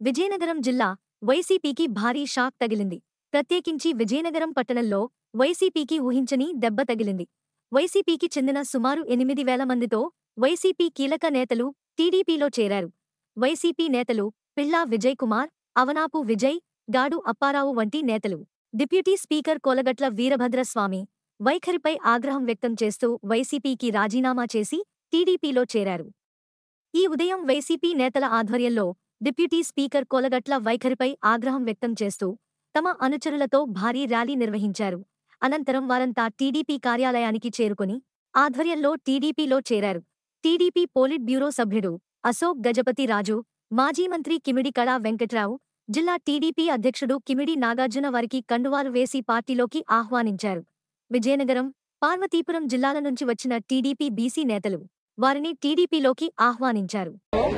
విజయనగరం జిల్లా వైసీపీకి భారీ షాక్ తగిలింది ప్రత్యేకించి విజయనగరం పట్టణంలో వైసీపీకి ఊహించని దెబ్బ తగిలింది వైసీపీకి చెందిన సుమారు ఎనిమిది వేల మందితో వైసీపీ కీలక నేతలు టీడీపీలో చేరారు వైసీపీ నేతలు పిల్లా విజయ్ కుమార్ అవనాపు విజయ్ గాడు అప్పారావు వంటి నేతలు డిప్యూటీ స్పీకర్ కోలగట్ల వీరభద్రస్వామి వైఖరిపై ఆగ్రహం వ్యక్తం చేస్తూ వైసీపీకి రాజీనామా చేసి టీడీపీలో చేరారు ఈ ఉదయం వైసీపీ నేతల ఆధ్వర్యంలో డిప్యూటీ స్పీకర్ కోలగట్ల వైఖరిపై ఆగ్రహం వ్యక్తం చేస్తూ తమ అనుచరులతో భారీ ర్యాలీ నిర్వహించారు అనంతరం వారంతా టీడీపీ కార్యాలయానికి చేరుకొని ఆధ్వర్యంలో టీడీపీలో చేరారు టీడీపీ పోలిట్ బ్యూరో సభ్యుడు అశోక్ గజపతి రాజు మాజీ మంత్రి కిమిడి కళా వెంకట్రావు జిల్లా టీడీపీ అధ్యక్షుడు కిమిడి నాగార్జున వారికి కండువాలు వేసి పార్టీలోకి ఆహ్వానించారు విజయనగరం పార్వతీపురం జిల్లాల నుంచి వచ్చిన టీడీపీ బీసీ నేతలు వారిని టీడీపీలోకి ఆహ్వానించారు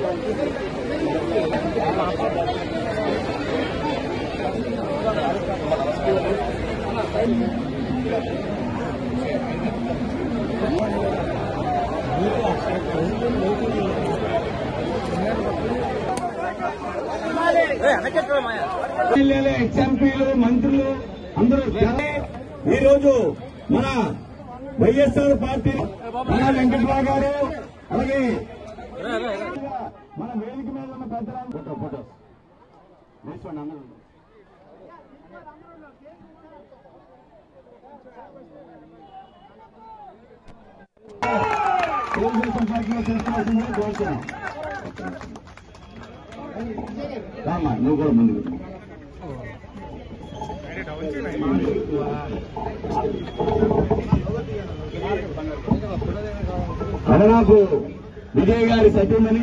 ఎమ్మెల్యేలు ఎక్స్ఎంపీలు మంత్రులు అందరూ ఈ రోజు మన వైఎస్ఆర్ పార్టీ మన వెంకటరావు గారు అలాగే మన వేదిక మీద ఉన్న పెద్దలు ఫోటో ఫోటో వేసుకోండి అందరూ తెలుగుదేశం పార్టీలో చేసుకోవాల్సిందిగా కోరుతున్నాం రామా నువ్వు కూడా ముందుకు రా. అదనాపు విజయ్ గారి సత్యమని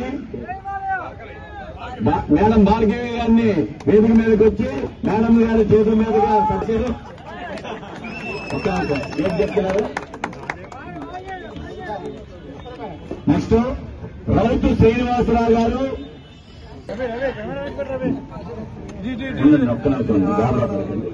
బా- మేడం భార్గవి గారిని వేదిక మీదకి వచ్చి మేడం గారి చేతుల మీదుగా సత్యం ఒక ఏం చెప్తున్నారు నెక్స్ట్ రౌతు శ్రీనివాసరావు గారు ఉండండి, ఒక్క నిమిషం ఉండండి. గాబరా పడకండి.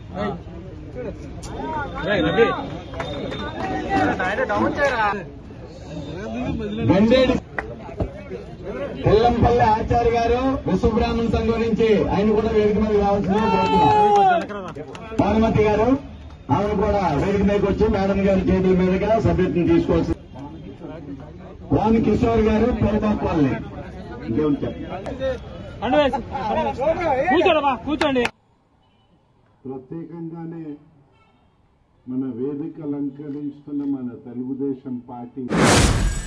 గండేడి తెల్లంపల్లి ఆచార్య గారు విశ్వబ్రాహ్మణ సంఘం నుంచి ఆయన కూడా వేదిక మీద రావాల్సిందిగా కోరుతున్నాం భానుమతి గారు ఆమె కూడా వేదిక మీదకి వచ్చి మేడం గారి చేతుల మీదుగా సభ్యత్వం తీసుకోవాల్సి వాణి కిషోర్ గారు పెరబాపల్లి ఇంకేముంది చెప్పండి కూర్చోడమ్మా కూర్చోండి ప్రత్యేకంగానే మన వేదిక అలంకరిస్తున్న మన తెలుగుదేశం పార్టీ